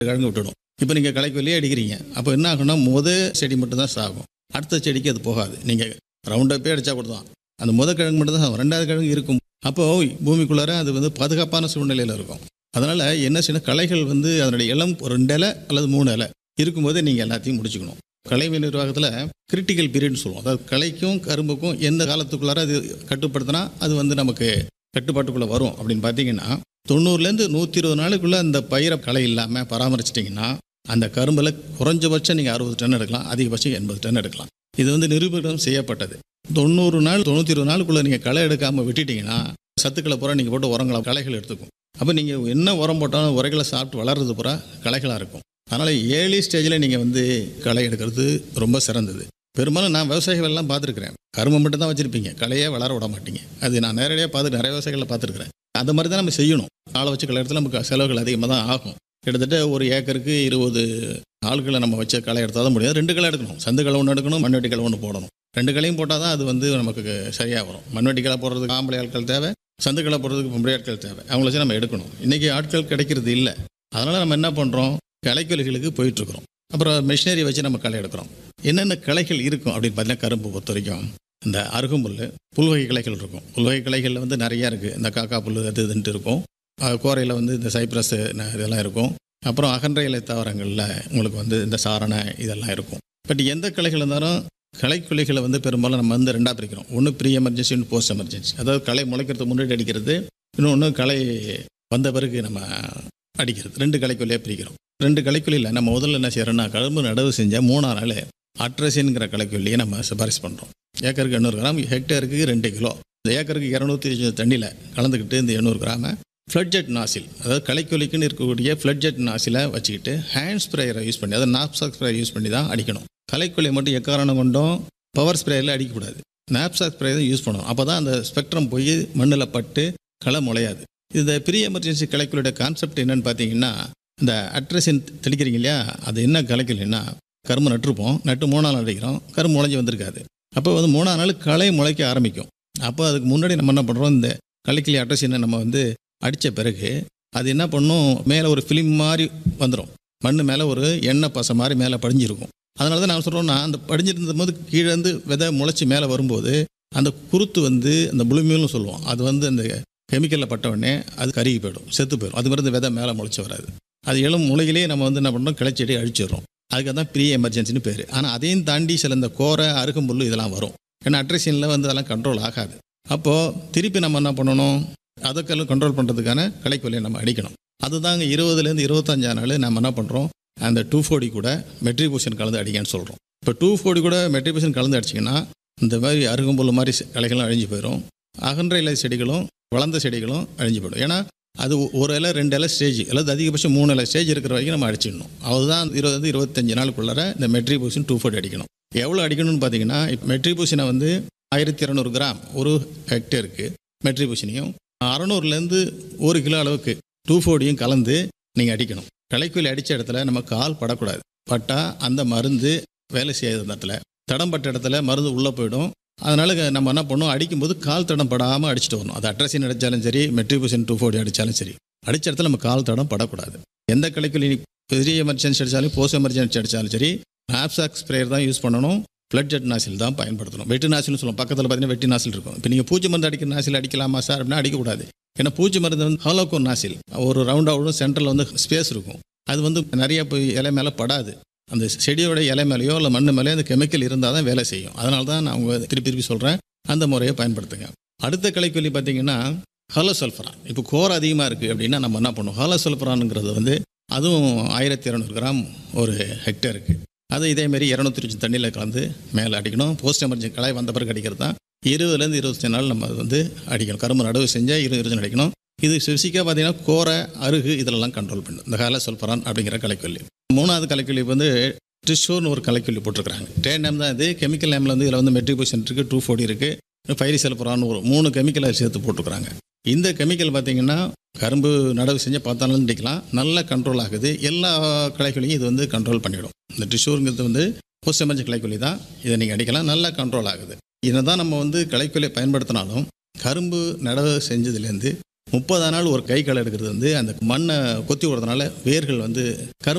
கிழங்கு விட்டுடும் இப்போ நீங்கள் களைக்கொல்லியே அடிக்கிறீங்க அப்போ என்ன ஆகும்னா முத செடி மட்டும் தான் சாகும் அடுத்த செடிக்கு அது போகாது நீங்கள் ரவுண்டப்பே அடித்தா கூட தான் அந்த முத கிழங்கு மட்டும் தான் சாகும் ரெண்டாவது கிழங்கு இருக்கும் அப்போது பூமிக்குள்ளார அது வந்து பாதுகாப்பான சூழ்நிலையில் இருக்கும் அதனால் என்ன செய்யணும் களைகள் வந்து அதனுடைய இளம் ஒரு ரெண்டு இலை அல்லது மூணு இலை இருக்கும்போதே நீங்கள் எல்லாத்தையும் முடிச்சுக்கணும் கலை நிர்வாகத்தில் கிரிட்டிக்கல் பீரியட்னு சொல்லுவோம் அதாவது கலைக்கும் கரும்புக்கும் எந்த காலத்துக்குள்ளார அது கட்டுப்படுத்தினா அது வந்து நமக்கு கட்டுப்பாட்டுக்குள்ளே வரும் அப்படின்னு பார்த்தீங்கன்னா தொண்ணூறுலேருந்து நூற்றி இருபது நாளுக்குள்ளே அந்த பயிரை களை இல்லாமல் பராமரிச்சிட்டிங்கன்னா அந்த கரும்பில் குறைஞ்சபட்சம் நீங்கள் அறுபது டன் எடுக்கலாம் அதிகபட்சம் எண்பது டன் எடுக்கலாம் இது வந்து நிரூபணம் செய்யப்பட்டது தொண்ணூறு நாள் தொண்ணூற்றி இருபது நாளுக்குள்ளே நீங்கள் களை எடுக்காமல் விட்டுட்டீங்கன்னா சத்துக்களை பூரா நீங்கள் போட்டு உரங்களை களைகள் எடுத்துக்கும் அப்போ நீங்கள் என்ன உரம் போட்டாலும் உரைகளை சாப்பிட்டு வளர்றது பூரா களைகளாக இருக்கும் அதனால் ஏர்லி ஸ்டேஜில் நீங்கள் வந்து களை எடுக்கிறது ரொம்ப சிறந்தது பெரும்பாலும் நான் விவசாயிகள் எல்லாம் பார்த்துருக்குறேன் கரும்பு மட்டும் தான் வச்சுருப்பீங்க களையே வளர விட மாட்டீங்க அது நான் நேரடியாக பார்த்து நிறைய விவசாயிகளை பார்த்துருக்குறேன் அந்த மாதிரி தான் நம்ம செய்யணும் ஆளை வச்சு களை எடுத்தால் நமக்கு செலவுகள் அதிகமாக தான் ஆகும் கிட்டத்தட்ட ஒரு ஏக்கருக்கு இருபது ஆட்களை நம்ம வச்சு களை எடுத்தால் தான் முடியாது ரெண்டு களை எடுக்கணும் சந்து களை ஒன்று எடுக்கணும் மண்வெட்டி களை ஒன்று போடணும் ரெண்டு களையும் போட்டால் தான் அது வந்து நமக்கு சரியாக வரும் மண்வெட்டி களை போடுறதுக்கு ஆம்பளை ஆட்கள் தேவை சந்து களை போடுறதுக்கு பொம்பளை ஆட்கள் தேவை அவங்கள வச்சு நம்ம எடுக்கணும் இன்றைக்கி ஆட்கள் கிடைக்கிறது இல்லை அதனால் நம்ம என்ன பண்ணுறோம் களைக்கொல்லிகளுக்கு போயிட்டுருக்குறோம் அப்புறம் மிஷினரி வச்சு நம்ம களை எடுக்கிறோம் என்னென்ன கிளைகள் இருக்கும் அப்படின்னு பார்த்தீங்கன்னா கரும்பு பொறுத்த வரைக்கும் இந்த அருகம்புல் புல்வகை கிளைகள் இருக்கும் புல்வகை கிளைகளில் வந்து நிறையா இருக்குது இந்த காக்கா புல் அது இதுன்ட்டு இருக்கும் கோரையில் வந்து இந்த சைப்ரஸ் இதெல்லாம் இருக்கும் அப்புறம் அகன்ற இலை தாவரங்களில் உங்களுக்கு வந்து இந்த சாரணை இதெல்லாம் இருக்கும் பட் எந்த கிளைகள் இருந்தாலும் களைக்குழிகளை வந்து பெரும்பாலும் நம்ம வந்து ரெண்டாக பிரிக்கிறோம் ஒன்று ப்ரீ எமர்ஜென்சி ஒன்று போஸ்ட் எமர்ஜென்சி அதாவது களை முளைக்கிறதுக்கு முன்னாடி அடிக்கிறது இன்னொன்று களை வந்த பிறகு நம்ம அடிக்கிறது ரெண்டு களைக்குள்ளையே பிரிக்கிறோம் ரெண்டு களைக்குள்ளியில் நம்ம முதல்ல என்ன செய்கிறோம்னா கரும்பு நடவு செஞ்சால் மூணாம் நாள் அட்ரஸின்ங்கிற களைக்கொல்லியை நம்ம சிபாரிசு பண்ணுறோம் ஏக்கருக்கு எண்ணூறு கிராம் ஹெக்டேருக்கு ரெண்டு கிலோ இந்த ஏக்கருக்கு இரநூத்தி தண்ணியில் கலந்துக்கிட்டு இந்த எண்ணூறு கிராமை ஃப்ளட்ஜெட் நாசில் அதாவது களைக்கொல்லிக்குன்னு இருக்கக்கூடிய ஃப்ளட்ஜெட் நாசிலை வச்சுக்கிட்டு ஹேண்ட் ஸ்ப்ரேயரை யூஸ் பண்ணி அதாவது நாப்சாக் ஸ்ப்ரேயர் யூஸ் பண்ணி தான் அடிக்கணும் களைக்கொல்லியை மட்டும் எக்காரணம் கொண்டும் பவர் ஸ்ப்ரேயரில் அடிக்கக்கூடாது நாப்சாக் ஸ்ப்ரே தான் யூஸ் பண்ணணும் அப்போ தான் அந்த ஸ்பெக்ட்ரம் போய் மண்ணில் பட்டு களை முளையாது இந்த ப்ரீ எமர்ஜென்சி களைக்கொல்லியோட கான்செப்ட் என்னன்னு பார்த்தீங்கன்னா இந்த அட்ரஸின் தெளிக்கிறீங்க இல்லையா அது என்ன களைக்கொல்லின்னா கரும்பு நட்டுருப்போம் நட்டு மூணாம் நாள் அடிக்கிறோம் கரும்பு முளைஞ்சி வந்திருக்காது அப்போ வந்து மூணாம் நாள் களை முளைக்க ஆரம்பிக்கும் அப்போ அதுக்கு முன்னாடி நம்ம என்ன பண்ணுறோம் இந்த களைக்கிளி அட்ரஸினை நம்ம வந்து அடித்த பிறகு அது என்ன பண்ணும் மேலே ஒரு ஃபிலிம் மாதிரி வந்துடும் மண் மேலே ஒரு எண்ணெய் பசை மாதிரி மேலே படிஞ்சிருக்கும் அதனால தான் நான் சொல்கிறோன்னா அந்த படிஞ்சிருந்த போது கீழே இருந்து விதை முளைச்சி மேலே வரும்போது அந்த குருத்து வந்து அந்த புளுமியல்னு சொல்லுவோம் அது வந்து அந்த கெமிக்கலில் பட்ட உடனே அது கருகி போயிடும் செத்து போயிடும் அது மாதிரி இந்த விதை மேலே முளைச்சி வராது அது இளம் முளையிலே நம்ம வந்து என்ன பண்ணுறோம் கிளைச்செடி அழிச்சிடுறோம் அதுக்கு தான் ப்ரீ எமர்ஜென்சின்னு பேர் ஆனால் அதையும் தாண்டி சில இந்த கோரை அருகம்புல் இதெல்லாம் வரும் ஏன்னா அட்ரஸினில் வந்து அதெல்லாம் கண்ட்ரோல் ஆகாது அப்போது திருப்பி நம்ம என்ன பண்ணணும் அதுக்கெல்லாம் கண்ட்ரோல் பண்ணுறதுக்கான களைக்கொல்லியை நம்ம அடிக்கணும் அதுதாங்க இருபதுலேருந்து இருபத்தஞ்சாம் நாள் நம்ம என்ன பண்ணுறோம் அந்த டூ ஃபோர்டி கூட மெட்ரிபூஷன் கலந்து அடிக்கன்னு சொல்கிறோம் இப்போ டூ ஃபோர்டி கூட மெட்ரிபூஷன் கலந்து அடிச்சிங்கன்னா இந்த மாதிரி அருகம்புல் மாதிரி களைகளும் அழிஞ்சு போயிடும் அகன்ற இலை செடிகளும் வளர்ந்த செடிகளும் அழிஞ்சு போயிடும் ஏன்னா அது ஒரு இலை ரெண்டு இலை ஸ்டேஜ் அல்லது அதிகபட்சம் மூணு இலை ஸ்டேஜ் இருக்கிற வரைக்கும் நம்ம அடிச்சிடணும் அதுதான் இருபது இருபத்தஞ்சு நாளுக்குள்ளார இந்த மெட்ரிபூஷன் டூ ஃபோர்டி அடிக்கணும் எவ்வளோ அடிக்கணும்னு பார்த்தீங்கன்னா இப்போ மெட்ரிபூஷனை வந்து ஆயிரத்தி இரநூறு கிராம் ஒரு ஹெக்டேருக்கு மெட்ரிபூஷனையும் அறநூறுலேருந்து ஒரு கிலோ அளவுக்கு டூ ஃபோர்டியும் கலந்து நீங்கள் அடிக்கணும் களைக்கொல்லி அடித்த இடத்துல நம்ம கால் படக்கூடாது பட்டால் அந்த மருந்து வேலை செய்யாத இடத்துல தடம் பட்ட இடத்துல மருந்து உள்ளே போயிடும் அதனால் நம்ம என்ன பண்ணோம் அடிக்கும்போது கால் தடம் படாமல் அடிச்சுட்டு வரணும் அது அட்ரஸின் அடித்தாலும் சரி மெட்ரிபூஷன் டூ ஃபோர்டி அடித்தாலும் சரி அடித்த இடத்துல நம்ம கால் தடம் படக்கூடாது எந்த களைக்கொல்லி பெரிய எமர்ஜென்சி அடித்தாலும் போஸ்ட் எமர்ஜென்சி அடித்தாலும் சரி நாப்சாக் ஸ்ப்ரேயர் தான் யூஸ் பண்ணணும் ஃப்ளட் ஜெட் நாசில் தான் பயன்படுத்தணும் வெட்டு நாசில்னு சொல்லுவோம் பக்கத்தில் பார்த்தீங்கன்னா வெட்டி நாசில் இருக்கும் இப்போ நீங்கள் பூச்சி மருந்து அடிக்கிற நாசில் அடிக்கலாமா சார் அப்படின்னா அடிக்கக்கூடாது ஏன்னா பூச்சி மருந்து வந்து ஹாலோகோன் நாசில் ஒரு ரவுண்டாக விடும் சென்டரில் வந்து ஸ்பேஸ் இருக்கும் அது வந்து நிறைய போய் இலை மேலே படாது அந்த செடியோட இலை மேலேயோ இல்லை மண்ணு மேலேயோ அந்த கெமிக்கல் இருந்தால் தான் வேலை செய்யும் அதனால தான் நான் உங்க திருப்பி திருப்பி சொல்கிறேன் அந்த முறையை பயன்படுத்துங்க அடுத்த களைக்கொல்லி பார்த்தீங்கன்னா ஹலோசல்ஃபரான் இப்போ கோர் அதிகமாக இருக்குது அப்படின்னா நம்ம என்ன பண்ணுவோம் ஹலோசல்ஃபரானுங்கிறது வந்து அதுவும் ஆயிரத்தி இரநூறு கிராம் ஒரு ஹெக்டேருக்கு அது இதேமாரி இரநூத்தி இருபது தண்ணியில் கலந்து மேலே அடிக்கணும் போஸ்ட் எமர்ஜென்சி களை வந்த பிறகு அடிக்கிறது தான் இருபதுலேருந்து இருபத்தஞ்சு நாள் நம்ம அது வந்து அடிக்கணும் கரும்பு நடவு செஞ்சால் இருபது இருபது அடிக்கணும் இது ஃபிசிக்காக பார்த்தீங்கன்னா கோரை அருகு இதிலெல்லாம் கண்ட்ரோல் பண்ணும் இந்த ஹால சொல்பரான் அப்படிங்கிற கலைக்கொல்லி மூணாவது கலைக்கொல்லி வந்து டிஷோர்னு ஒரு கலைக்கொல்லி போட்டிருக்காங்க டே நேம் தான் இது கெமிக்கல் நேமில் வந்து இதில் வந்து மெட்ரிபூஷன் இருக்குது டூ ஃபோர்டி இருக்குது ஃபைரி செல்பரான்னு ஒரு மூணு கெமிக்கலை சேர்த்து போட்டிருக்கிறாங்க இந்த கெமிக்கல் பார்த்தீங்கன்னா கரும்பு நடவு செஞ்சால் பார்த்தாலும் அடிக்கலாம் நல்லா கண்ட்ரோல் ஆகுது எல்லா களைகளையும் இது வந்து கண்ட்ரோல் பண்ணிவிடும் இந்த டிஷூருங்கிறது வந்து போஸ்ட் எமர்ஜென்சி களைக்கொல்லி தான் இதை நீங்கள் அடிக்கலாம் நல்லா கண்ட்ரோல் ஆகுது இதை தான் நம்ம வந்து களைக்கொல்லியை பயன்படுத்தினாலும் கரும்பு நடவு செஞ்சதுலேருந்து முப்பதாம் நாள் ஒரு கை களை எடுக்கிறது வந்து அந்த மண்ணை கொத்தி விடுறதுனால வேர்கள் வந்து கரும்பு